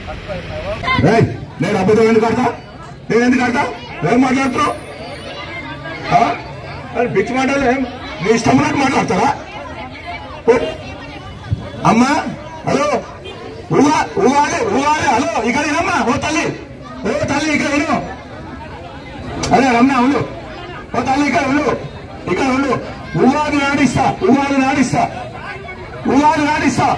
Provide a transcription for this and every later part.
రేయ్, నేను అబద్ధం ఎందుకు ఆడతా నేను ఎందుకు ఆడతా ఏం మాట్లాడుతున్నావు ఆ? అరే పిచ్చి మాటలు ఏం నీ ఇష్టం ఉన్నట్టు మాట్లాడతారా ఓ, అమ్మా హలో ఉగా ఉగాలి ఉగాలి హలో ఇక్కడ వినమ్మా ఓ తల్లి ఓ తల్లి ఇక్కడ విను అరే రమ్య ఉండు ఓ తల్లి ఇక్కడ ఉండు ఇక్కడ ఉండు ఉగాది నాడిస్తా ఉగాది నాడిస్తా ఉగాది నాడిస్తా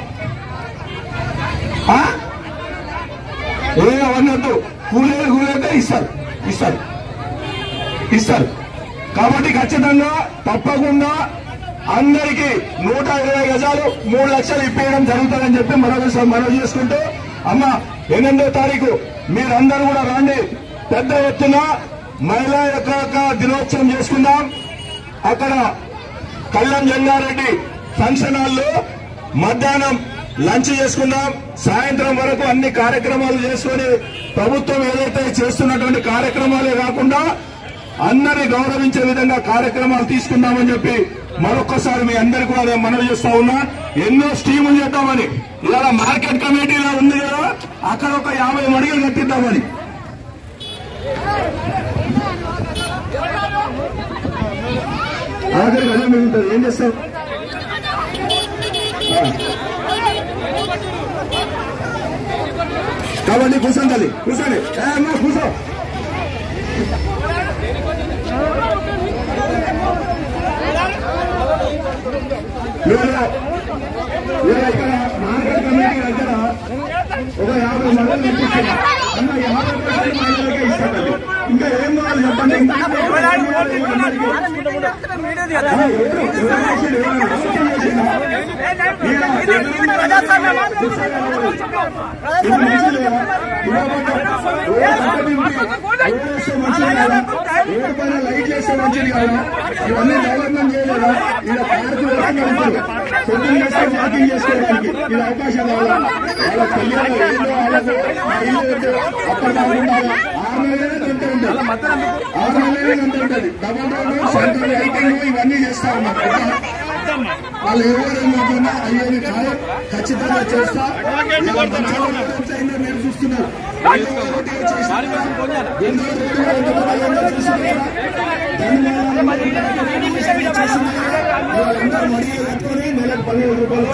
ఆ? ఏ అవన్నీ వద్దు కూలీలు కూలీలతో ఇస్తారు ఇస్తారు ఇస్తారు కాబట్టి ఖచ్చితంగా తప్పకుండా అందరికీ నూట ఇరవై గజాలు మూడు లక్షలు ఇప్పేయడం జరుగుతుందని చెప్పి మరొకసారి మనవి చేసుకుంటూ అమ్మ ఎనిమిదో తారీఖు మీరందరూ కూడా రండి పెద్ద ఎత్తున మహిళా యొక్క దినోత్సవం చేసుకుందాం అక్కడ కళ్యాణ్ జంగారెడ్డి ఫంక్షన్ హాల్లో మధ్యాహ్నం లంచ్ చేసుకుందాం సాయంత్రం వరకు అన్ని కార్యక్రమాలు చేసుకొని ప్రభుత్వం ఏదైతే చేస్తున్నటువంటి కార్యక్రమాలే కాకుండా అందరిని గౌరవించే విధంగా కార్యక్రమాలు తీసుకుందామని చెప్పి మరొక్కసారి మీ అందరికీ కూడా నేను మనవి చేస్తా ఉన్నా ఎన్నో స్కీములు చేద్దామని ఇవాళ మార్కెట్ కమిటీలో ఉంది కదా అక్కడ ఒక యాభై మడిగలు కట్టిద్దామని ఆఖరికి అదే మిగులుతుంది ఏం చేస్తావు కాబట్టి కూర్చోండి తల్లి కూర్చోండి ఏ అమ్మా కూర్చో మీరు మీరు ఇక్కడ మార్కెట్ కమిటీ దగ్గర ఒక యాభై మంది పంపించారు అన్న యాభై పర్సెంట్ మహిళలకే ఇస్తారండి ఇంకా ఏం కావాలి చెప్పండి ఇంకా లైట్ చేస్తే మంచిది కాదా ఇవన్నీ డెవలప్మెంట్ చేయలేదా ఇలా పార్కు షూటింగ్ చేస్తే వాకింగ్ చేసుకోవడానికి ఇది అవకాశం కావాలా వాళ్ళ కళ్యాణం ఏదో వాళ్ళకు మా ఇల్లు ఏంటో అక్కడ కాకుండా ఆరు నెలలే గంట ఉంటుంది ఆరు నెలలే గంట ఉంటుంది డబల్ రోడ్ సెంట్రల్ లైటింగ్ ఇవన్నీ చేస్తా ఉన్నారు వాళ్ళు ఎవరు ఏమవుతున్నా అయ్యేది కాదు ఖచ్చితంగా చేస్తా ఇలా చాలా రోజులు అయిందో మీరు చూస్తున్నారు ఏదో ఒకటి చేసినా, ఎన్నో రోజులు ఎంతమంది అయ్యిందో చూస్తున్నారా? ధన్యవాదాలు. చేసినా, వాళ్ళందరూ మడి కట్టుకొని నెలకు పదివేల రూపాయలు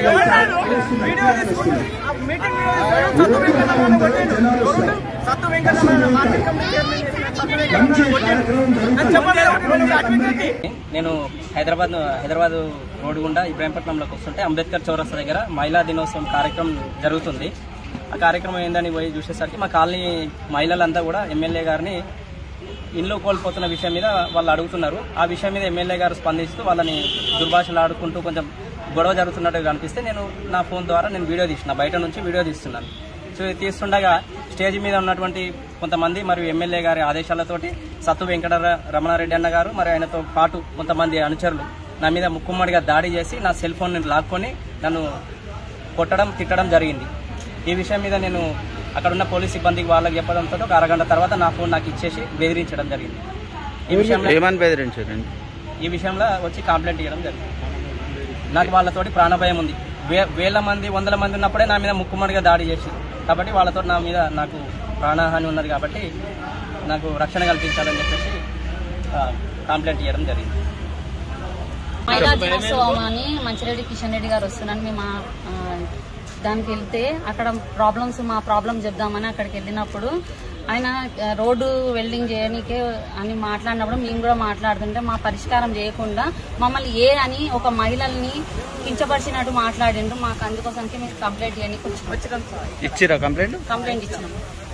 మంచి కార్యక్రమం జరుగుతుంది నేను హైదరాబాద్ హైదరాబాద్ రోడ్డు గుండా ఇబ్రాహీంపట్నంలోకి వస్తుంటే అంబేద్కర్ చౌరస్తా దగ్గర మహిళా దినోత్సవం కార్యక్రమం జరుగుతుంది ఆ కార్యక్రమం ఏందని పోయి చూసేసరికి మా కాలనీ మహిళలంతా కూడా ఎమ్మెల్యే గారిని ఇంట్లో కోల్పోతున్న విషయం మీద వాళ్ళు అడుగుతున్నారు ఆ విషయం మీద ఎమ్మెల్యే గారు స్పందిస్తూ వాళ్ళని దుర్భాషలు ఆడుకుంటూ కొంచెం గొడవ జరుగుతున్నట్టుగా కనిపిస్తే నేను నా ఫోన్ ద్వారా నేను వీడియో తీసిన బయట నుంచి వీడియో తీస్తున్నాను సో ఇది తీస్తుండగా స్టేజ్ మీద ఉన్నటువంటి కొంతమంది మరియు ఎమ్మెల్యే గారి ఆదేశాలతోటి సత్తు వెంకట రమణారెడ్డి అన్న గారు మరి ఆయనతో పాటు కొంతమంది అనుచరులు నా మీద ముక్కుమ్మడిగా దాడి చేసి నా సెల్ ఫోన్ లాక్కొని నన్ను కొట్టడం తిట్టడం జరిగింది ఈ విషయం మీద నేను అక్కడ ఉన్న పోలీస్ సిబ్బందికి వాళ్ళకి చెప్పడంతో ఒక అరగంట తర్వాత నా ఫోన్ నాకు ఇచ్చేసి బెదిరించడం జరిగింది ఈ విషయంలో ఏమని బెదిరించారండి ఈ విషయంలో వచ్చి కంప్లైంట్ ఇవ్వడం జరిగింది నాకు వాళ్ళతోటి ప్రాణభయం ఉంది వే వేల మంది వందల మంది ఉన్నప్పుడే నా మీద ముక్కుమ్మడిగా దాడి చేసింది కాబట్టి వాళ్ళతో నా మీద నాకు ప్రాణహాని ఉన్నది కాబట్టి నాకు రక్షణ కల్పించాలని చెప్పేసి ఆ, కంప్లైంట్ ఇవ్వడం జరిగింది మహిళా దినోత్సవం అని మంచిరెడ్డి కిషన్ రెడ్డి గారు వస్తున్నాను మేము ఆ, ఆ, దానికి వెళ్తే అక్కడ ప్రాబ్లమ్స్ మా ప్రాబ్లమ్ చెప్దామని అక్కడికి వెళ్ళినప్పుడు ఆయన ఆ, రోడ్డు వెల్డింగ్ చేయడానికే అని మాట్లాడినప్పుడు మేము కూడా మాట్లాడుతుంటే మా పరిష్కారం చేయకుండా మమ్మల్ని ఏ అని ఒక మహిళల్ని కించపరిచినట్టు మాట్లాడిండ్రు మాకు అందుకోసానికి మేము కంప్లైంట్ చేయడానికి వచ్చినాం ఇచ్చిరా కంప్లైంట్ కంప్లైంట్ ఇచ్చినాం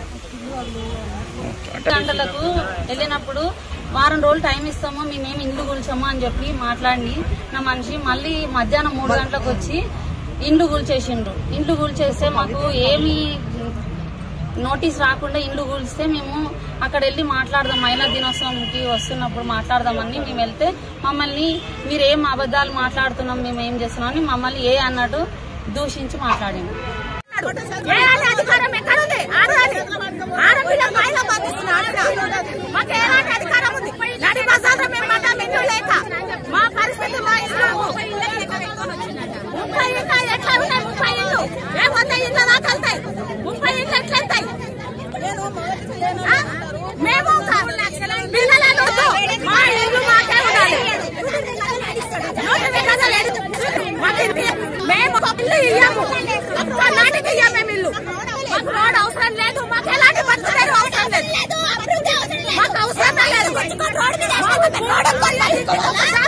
గంటలకు వెళ్ళినప్పుడు వారం రోజులు టైం ఇస్తాము మేమేమి ఇండ్లు కూల్చాము అని చెప్పి మాట్లాడి నా మనిషి మళ్ళీ మధ్యాహ్నం మూడు గంటలకు వచ్చి ఇండ్లు కూల్చేసిండ్రు ఇండ్లు కూల్చేస్తే మాకు ఏమి నోటీస్ రాకుండా ఇండ్లు కూల్స్తే మేము అక్కడ వెళ్ళి మాట్లాడదాం మహిళా దినోత్సవంకి వస్తున్నప్పుడు మాట్లాడదామని మేము వెళ్తే మమ్మల్ని మీరు ఏం అబద్ధాలు మాట్లాడుతున్నాం మేము ఏం చేస్తున్నాం అని మమ్మల్ని ఏ అన్నట్టు దూషించి మాట్లాడింది ఎలాంటి అధికారం ఎక్కడుంది ఆడదాన్ని ఆడపిల్ల మహిళ బంధిస్తుంది ఆడపిల్ల మాకు ఎలాంటి అధికారం ఉంది నడి బజార్లో మేము మటం ఇల్లు లేక మా పరిస్థితి మా ఇల్లు ముప్పై ఇళ్ళు ఎట్లా ఉన్నాయి ముప్పై ఇళ్ళు ఏ వంద ఇళ్ళ దాకా వెళ్తాయి ముప్పై ఇళ్ళ ఆ? మేము క- పిల్లలను వద్దు. మా ఇల్లు మాకే ఉండాలి నోటిఫికేషన్ లేదు. మాకు ఇంటి- మేము ఒక ఇల్లు ఇయ్యము ఒక్క నాటికి ఇయ్యం మేము ఇల్లు మాకు రోడ్ అవసరం లేదు మాకు ఎలాంటి మంచినీరు అవసరం లేదు మాకు అవసరం లేదు మాకు రోడ్డు